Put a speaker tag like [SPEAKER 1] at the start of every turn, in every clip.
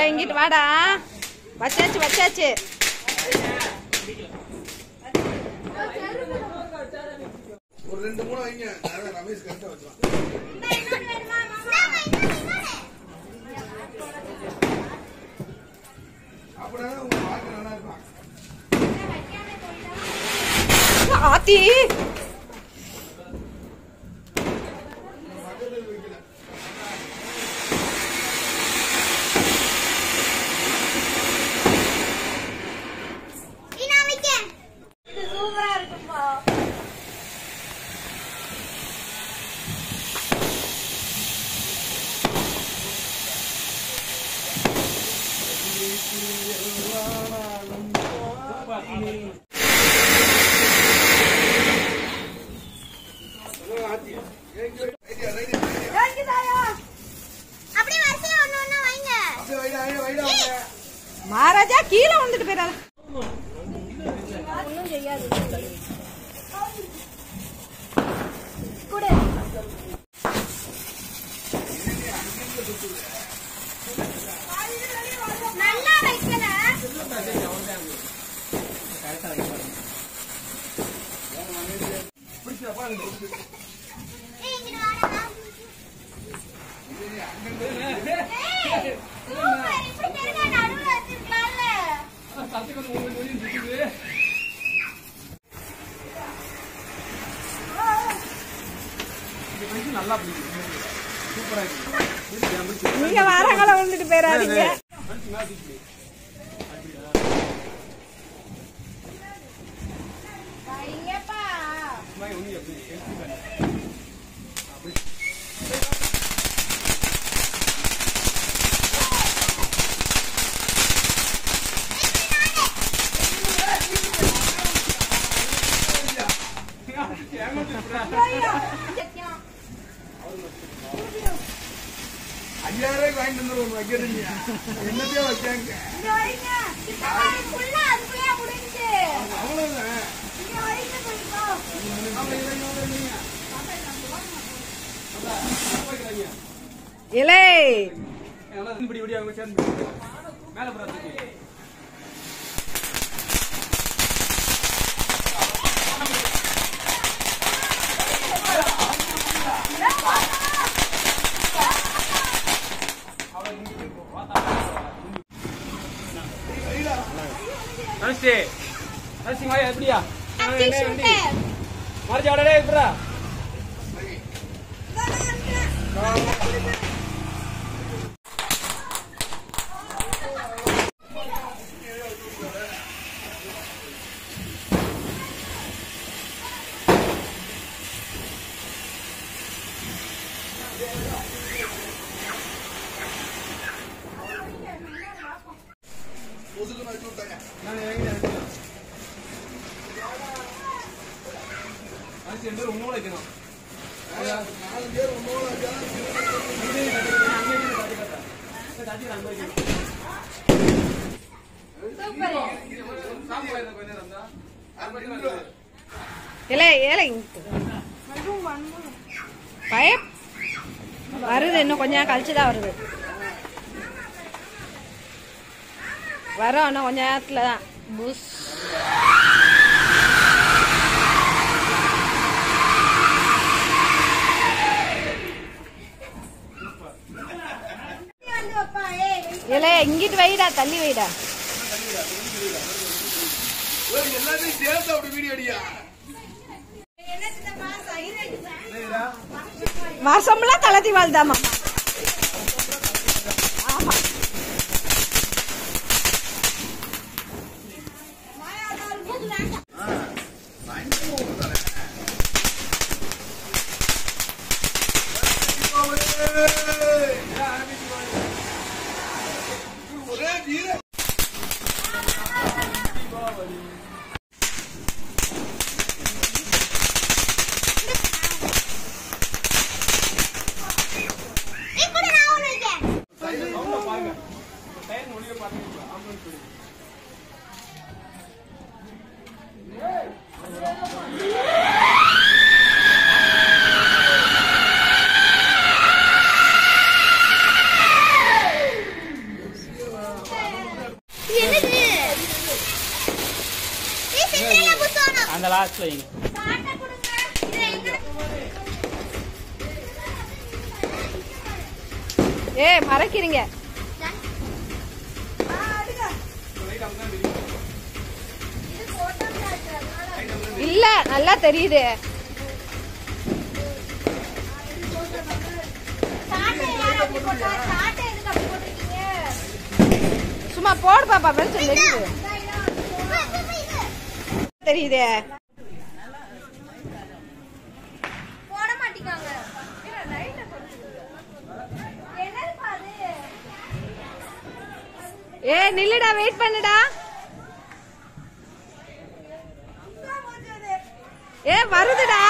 [SPEAKER 1] இங்கிட்டு வாடா வச்சாச்சு வச்சாச்சு
[SPEAKER 2] ஒரு ரெண்டு மூணு வைங்க அதான் ரமேஷ் கரெக்டா வச்சுருவான் அப்படின்னா உங்க வாழ்க்கை நல்லா இருப்பான்
[SPEAKER 1] ஆத்தி
[SPEAKER 2] ஐடியா ரைட்
[SPEAKER 3] அப்படியே வரிசையா ஒண்ணு ஒண்ணா வைங்க
[SPEAKER 2] அப்படியே வைடா வைடா வைடா வைடா.
[SPEAKER 1] மகாராஜா கீழே வந்துட்டு போயிடாத
[SPEAKER 3] நல்லா வைக்கல ஏய், இங்கிட்டு வாடா. ஏய், சூப்பர். இப்படி தெரியுமா? நடுவுல வச்சிருக்கலாம்ல.
[SPEAKER 1] நீங்க வாரங்களை வந்துட்டு போயிடாதீங்க
[SPEAKER 3] ஐயப்பா.
[SPEAKER 2] ஐயாயிரம் ரூபாய்க்கு வாங்கிட்டு வந்துருவோம் வைக்கிறீங்க என்னத்தையும் வைக்காங்க
[SPEAKER 3] இங்க வைங்க. சித்தப்பா, இது full ஆ அதுக்குள்ளேயே முடிஞ்சுச்சு.
[SPEAKER 2] அவ்வளவுதான்
[SPEAKER 3] இங்க வைங்க கொஞ்சம்.
[SPEAKER 2] ஆமா, இதை இங்க வந்து வைங்க.
[SPEAKER 1] இலை
[SPEAKER 4] நடிச்சு நடிச்சு வாயா எப்படியா
[SPEAKER 3] அத்தி சுட்டு.
[SPEAKER 4] மறைச்சு அவடே எப்படா
[SPEAKER 2] ஒதுக்குன்னு வச்சு விட்டாங்க
[SPEAKER 4] நடிச்சு ரெண்டு பேரும் உன்னோட வைக்கணும்
[SPEAKER 2] நாலு பேர் ஒன்னோட வச்சாலும்
[SPEAKER 1] இலை இலை பய வருது இன்னும் கொஞ்ச நேரம் கழிச்சு தான் வருது வரோம் இன்னும் கொஞ்ச நேரத்துல தான் புஷ்
[SPEAKER 3] வந்து வைப்பா, ஏய்,
[SPEAKER 1] இலை இங்கிட்டு வைடா தள்ளி வைடா
[SPEAKER 2] ஏய், எல்லாத்தையும் சேர்த்து அப்படி வீடியோ அடியா
[SPEAKER 3] என்ன சித்தப்பா, சைலண்ட் தான்.
[SPEAKER 1] வருஷம்லாம் தளர்த்தி வாழ்தாமா ஆமா
[SPEAKER 3] மாயாதார் போது வேண்டாம்.
[SPEAKER 2] ஒரே வீர
[SPEAKER 5] பாக்ஸ்ல வைங்க
[SPEAKER 3] சாட்டை கொடுங்க இது எங்க
[SPEAKER 1] ஏ மறைக்கிறீங்க
[SPEAKER 3] இது போட்டோ அதனால
[SPEAKER 1] இல்ல நல்லா தெரியுது
[SPEAKER 3] சாட்டை யார் அப்படி போட்டா சாட்டை எதுக்கு அப்படி போட்டிருக்கீங்க
[SPEAKER 1] சும்மா போடு பாப்பா வெளிச்சம் தெரியுது
[SPEAKER 3] இது
[SPEAKER 1] தெரியுதே
[SPEAKER 3] போட மாட்டேங்காங்க என்னது அது
[SPEAKER 1] ஏ நில்லுடா வெயிட் பண்ணுடா ஏ வருதுடா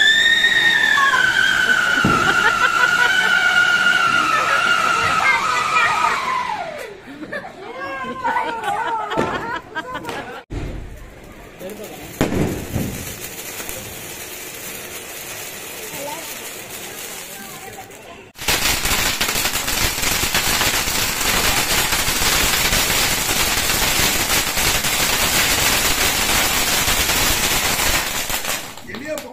[SPEAKER 2] எளிய போ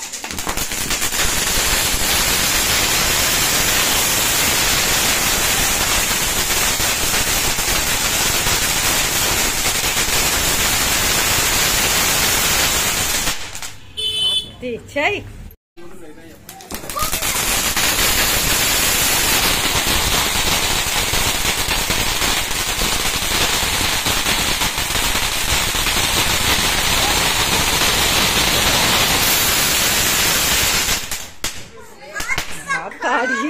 [SPEAKER 1] சை ஆத்தாடி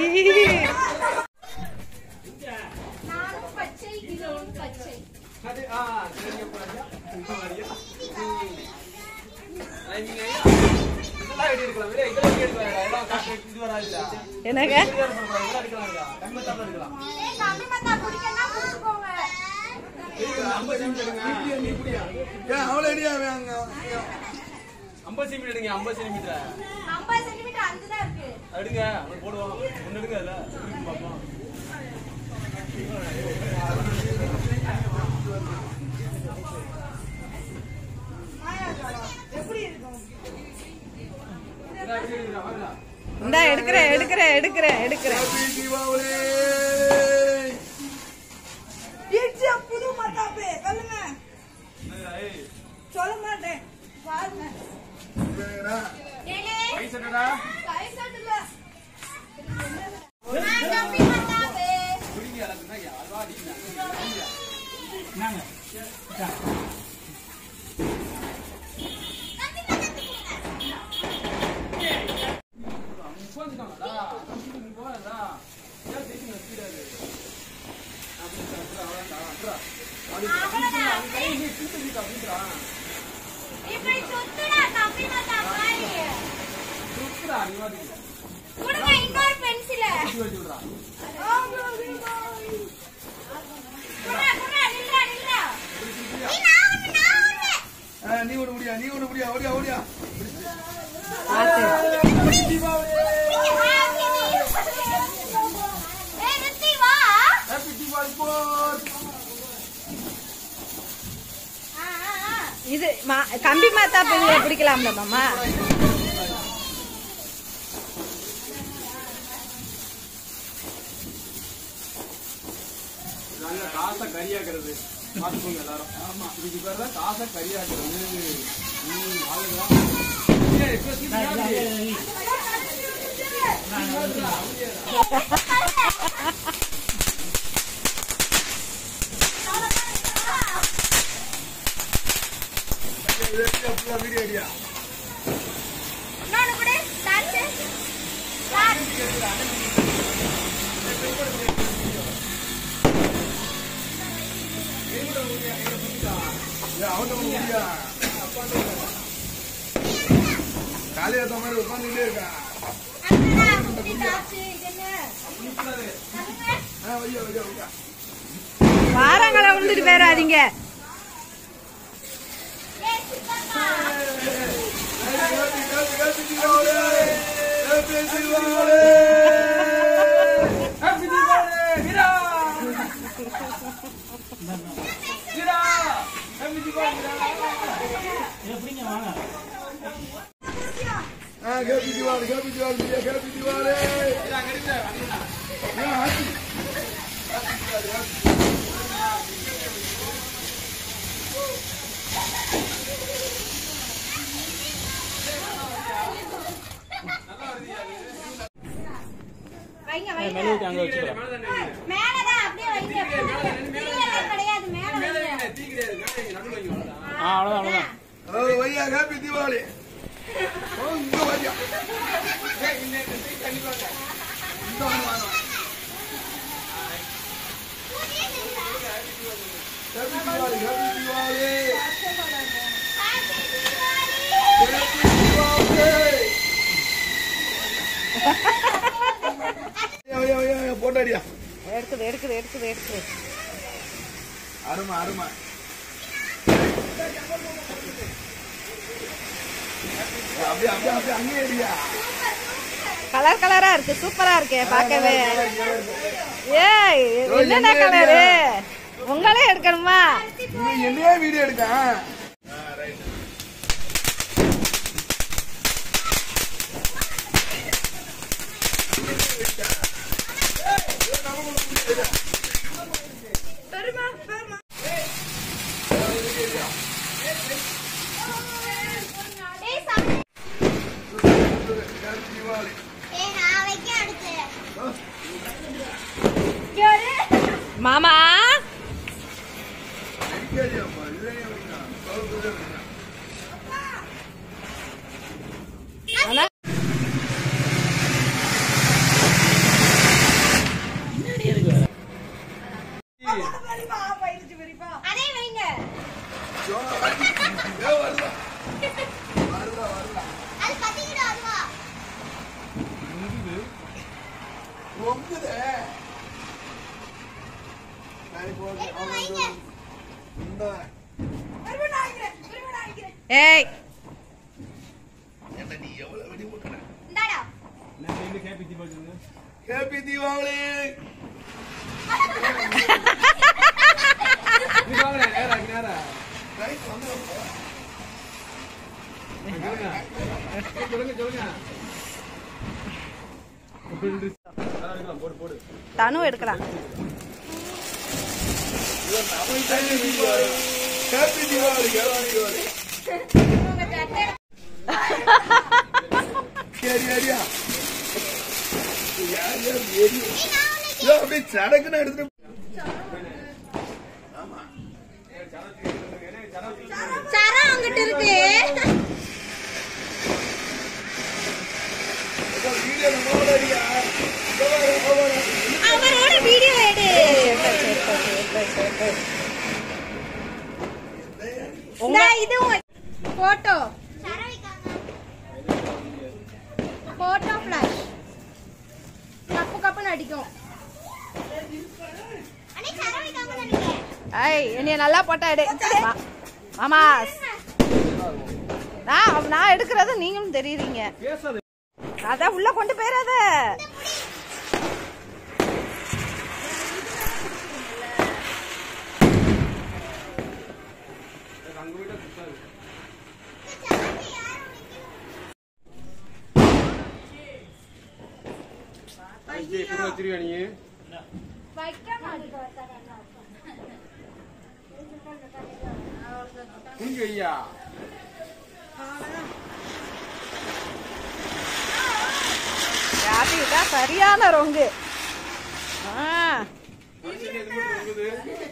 [SPEAKER 3] நானும் பச்சை இதுவும் பச்சை
[SPEAKER 4] அது ஆ சரிங்க போறாங்க இந்த மாதிரியா நீங்க இதெல்லாம் வெடி இருக்கலாம் வெளியே இதெல்லாம் வெடி இருக்கலாம் எல்லாம் காசு இது வராதுடா
[SPEAKER 1] என்னங்க
[SPEAKER 4] இதெல்லாம் இதெல்லாம் எடுக்கலாம்டா கம்மி தான் எடுக்கலாம்
[SPEAKER 3] ஏய் கம்மி மத்தா குடிக்கனா குடிச்சுக்கோங்க
[SPEAKER 4] ஐம்பது செமீட் எடுங்க நீ புடியா
[SPEAKER 2] ஏன் அவ்வளோ அடியா வாங்க
[SPEAKER 4] ஐம்பது செமீட் எடுங்க ஐம்பது சென்டிமீட்டர்
[SPEAKER 3] 50 சென்டிமீட்டர் அஞ்சு தான் இருக்கு
[SPEAKER 4] எடுங்க அவன் போடுவான் ஒன்னு எடுங்க அதுல திருப்பி பார்ப்போம் இதெல்லாம் எப்படி எடுக்கிறா? வாங்கடா.
[SPEAKER 1] இந்தா எடுக்கிறேன் எடுக்கிறேன் எடுக்கிறேன் எடுக்கிறேன்
[SPEAKER 2] ஹாப்பி தீபாவளி
[SPEAKER 6] புது மத்தாப்பு சொல்லுங்க
[SPEAKER 4] என்னடா, ஏய்,
[SPEAKER 6] சொல்ல மாட்டேன் பாருங்க
[SPEAKER 2] இதுடா.
[SPEAKER 3] ஏலே
[SPEAKER 4] கை சட்டடா.
[SPEAKER 3] கை சட்டுல நான் கம்மி மத்தாவே
[SPEAKER 4] குடிங்க, அதுக்கு தான் யாரோ அடிக்கிறாங்க.
[SPEAKER 5] என்னங்க
[SPEAKER 4] உட்காந்துட்டாங்கடா. நீ போகாதடா. ஏன் பேசி நிறுத்திடாது? அப்படி சொல்றா, அவ்வளவுதான், அப்புறா.
[SPEAKER 3] அவ்வளவுதான்
[SPEAKER 4] அவன் கை நீ திருப்பி நிறுத்தா, நிறுத்துறா.
[SPEAKER 3] இப்படி சுத்துடா கம்மி மத்தா மாதிரி
[SPEAKER 4] சுத்துறா, நீ வாட்டுக்கு.
[SPEAKER 3] கொடுங்க இன்னொரு பென்சில
[SPEAKER 4] சுத்தி வச்சு விடுறா.
[SPEAKER 3] குறா குறா நில்றா நில்றா நீ நான் ஒண்ணு நான் ஒண்ணு
[SPEAKER 2] ஆ, நீ ஒண்ணு முடியா நீ ஒண்ணு முடியா ஓடியா ஓடியா
[SPEAKER 3] ஏய் நித்தி வா
[SPEAKER 4] Happy Diwali, boss.
[SPEAKER 3] ஆ ஆ ஆ
[SPEAKER 1] இது மா- கம்பி மாத்தா பிள்ளை பிடிக்கலாம்ல மாமா
[SPEAKER 4] நல்ல காசை கரியாக்குறது பார்த்துக்கோங்க எல்லாரும் ஆமா இதுக்கு பேர் தான் காசை கரியாக்குறது ம், அவ்வளவுதான். ஏய், இப்ப சீக்கிரம்
[SPEAKER 2] வீடியோ ஐடியா
[SPEAKER 3] இன்னொன்னு கூட டான்ஸ் டான்ஸ்
[SPEAKER 2] அவன் முடியா காலையில அந்த மாதிரி உட்காந்துட்டே இருக்கான்
[SPEAKER 3] அண்ணா குட்டி டான்ஸ் இது என்ன சொல்லுங்க
[SPEAKER 2] ஆ வையா வையா வையா
[SPEAKER 1] வாரங்களை விழுந்துட்டு போயிடாதீங்க
[SPEAKER 3] ஏய் சித்தப்பா
[SPEAKER 2] Happy, happy, happy Diwali! Happy Diwali!
[SPEAKER 4] Happy Diwali! Hira! Hira! Happy Diwali! Hira!
[SPEAKER 5] எப்படிங்க வாங்க
[SPEAKER 2] happy Diwali happy Diwali happy Diwali ஏன் ஆச்சி?
[SPEAKER 1] வைங்க வைங்க
[SPEAKER 5] மெழுகுவர்த்தி அங்க வச்சுக்கோ
[SPEAKER 3] மேலதான் அப்படியே வைங்க தீயெல்லாம் கிடையாது மேல வைங்க
[SPEAKER 4] தீ கிடையாது மேலே வைங்க, நடுவுல வைங்க அவ்வளவுதான்.
[SPEAKER 5] ஆ அவ்வளோதான் அவ்வளோதான்
[SPEAKER 2] அதாவது வையா ஹேப்பி திவாலி ஓ, இங்க வையா
[SPEAKER 4] ஏய், இந்த இந்த தீ தண்ணி வாங்க.
[SPEAKER 2] இந்த ஒண்ணு வேணும். Happy Diwali happy Diwali happy Diwali ஐயா, ஐயா, ஐயா, போட்டாடியா
[SPEAKER 1] எடுக்குது எடுக்குது எடுக்குது எடுக்குது
[SPEAKER 2] அருமை அருமை அப்படியே அப்படியே அப்படியே அங்கேயே இருக்கியா
[SPEAKER 1] கலர் கலரா இருக்கு சூப்பரா இருக்கே பார்க்கவே ஏய் என்னென்ன கலரு உங்களே எடுக்கணுமா
[SPEAKER 2] இது என்னையே வீடியோ எடுக்க
[SPEAKER 6] பெருமா பெருமா
[SPEAKER 3] ஏய் சாமி
[SPEAKER 2] தீபாவளி
[SPEAKER 3] ஏய் நான் வைக்க அடுத்து யாரு
[SPEAKER 1] மாமா
[SPEAKER 2] வெடிக்காதியாப்பா, இதுலயே வைக்கலாம். சவுத்துலயே வைக்கலாம்.
[SPEAKER 1] ஆனா
[SPEAKER 6] பெரியப்பா போயிடுச்சு பெரியப்பா
[SPEAKER 3] அதே வைங்க
[SPEAKER 2] சோளம் வாங்கி. ஏ, வருதா? வருதா, வருதா.
[SPEAKER 3] அது பத்திக்கிட்டு அதுவா
[SPEAKER 2] ரொம்புதே. நான் இப்போ வந்து
[SPEAKER 3] பெரியப்பா வைங்க
[SPEAKER 2] இந்த
[SPEAKER 6] பெருமா நான் வைக்கிறேன் பெருமா நான் வைக்கிறேன்
[SPEAKER 1] ஏய்
[SPEAKER 2] என்ன நீ எவ்வளவு வெடி போட்டுற?
[SPEAKER 3] இந்தாடா
[SPEAKER 4] நான் இந்த கேபி தீ போட்டுருங்க.
[SPEAKER 2] ஹேப்பி தீபாவளி
[SPEAKER 4] நீ வாங்க, நேரா, நேரா.
[SPEAKER 2] ரைட் வந்து
[SPEAKER 4] சொல்லுங்க. சொல்லுங்க, சொல்லுங்க. அதான் எடுக்கலாம், போடு, போடு.
[SPEAKER 1] தனு எடுக்கலாம்
[SPEAKER 2] ஹேப்பி தீபாவளி ஹேப்பி தீபாவளி
[SPEAKER 3] உங்க சட்டை
[SPEAKER 2] சரி சரியா யார் யார் ஏறி ஐயோ, அப்படியே சடக்குன்னு எடுத்துட்டு ஆமா
[SPEAKER 3] சரம் அங்கிட்டு இருக்கு
[SPEAKER 2] ஏதோ வீடியோ நம்மளோட அடியா இதோ வர, இதோ வர.
[SPEAKER 3] அவரோட வீடியோ எடு
[SPEAKER 1] உங்க
[SPEAKER 3] இது போட்டோ போட்டோ ஃபிளாஷ் கப்பு கப்புன்னு அடிக்கும்
[SPEAKER 1] ஐய் என்னைய நல்லா போட்டா எடு மா- மாமா நான் நான் எடுக்கிறது நீங்களும் தெரியுறீங்க
[SPEAKER 4] பேசாத.
[SPEAKER 1] அதான் உள்ள கொண்டு போயிடாத
[SPEAKER 4] அங்க போயிட்டா சுத்தாது. ஐயே, இப்படி வச்சிருவியா நீ? குனிஞ்சு வையா.
[SPEAKER 1] யாத்திட்டா சரியான ரொங்கு ஆ
[SPEAKER 4] மனுஷனுக்கு எது மட்டும் இருக்குது?